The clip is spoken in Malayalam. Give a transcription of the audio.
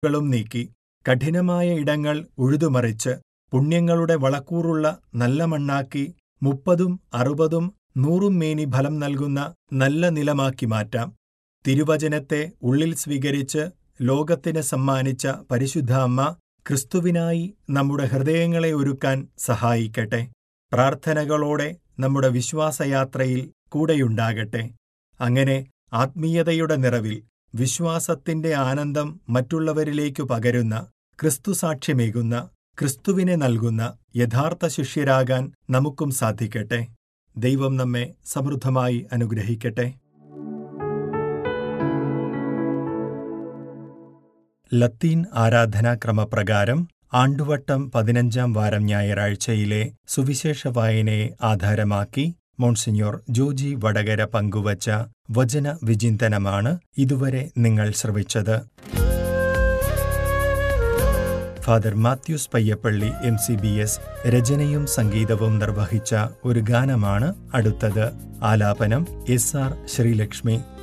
ും നീക്കി കഠിനമായ ഇടങ്ങൾ ഉഴുതുമറിച്ച് പുണ്യങ്ങളുടെ വളക്കൂറുള്ള നല്ല മണ്ണാക്കി മുപ്പതും അറുപതും നൂറും മേനി ഫലം നൽകുന്ന നല്ല നിലമാക്കി മാറ്റാം തിരുവചനത്തെ ഉള്ളിൽ സ്വീകരിച്ച് ലോകത്തിന് സമ്മാനിച്ച പരിശുദ്ധ അമ്മ ക്രിസ്തുവിനായി നമ്മുടെ ഹൃദയങ്ങളെ ഒരുക്കാൻ സഹായിക്കട്ടെ പ്രാർത്ഥനകളോടെ നമ്മുടെ വിശ്വാസയാത്രയിൽ കൂടെയുണ്ടാകട്ടെ അങ്ങനെ ആത്മീയതയുടെ നിറവിൽ വിശ്വാസത്തിന്റെ ആനന്ദം മറ്റുള്ളവരിലേക്കു പകരുന്ന ക്രിസ്തുസാക്ഷ്യമേകുന്ന ക്രിസ്തുവിനെ നൽകുന്ന യഥാർത്ഥ ശിഷ്യരാകാൻ നമുക്കും സാധിക്കട്ടെ ദൈവം നമ്മെ സമൃദ്ധമായി അനുഗ്രഹിക്കട്ടെ ലത്തീൻ ആരാധനാക്രമപ്രകാരം ആണ്ടുവട്ടം പതിനഞ്ചാം വാരം ഞായറാഴ്ചയിലെ സുവിശേഷ വായനയെ ആധാരമാക്കി മോൺസിഞ്ഞോർ ജോജി വടകര പങ്കുവച്ച വചന വിചിന്തനമാണ് ഇതുവരെ നിങ്ങൾ ശ്രവിച്ചത് father Mathews Payyappilly M C B S രചനയും സംഗീതവും നിർവഹിച്ച ഒരു ഗാനമാണ് അടുത്തത് ആലാപനം എസ് ആർ ശ്രീലക്ഷ്മി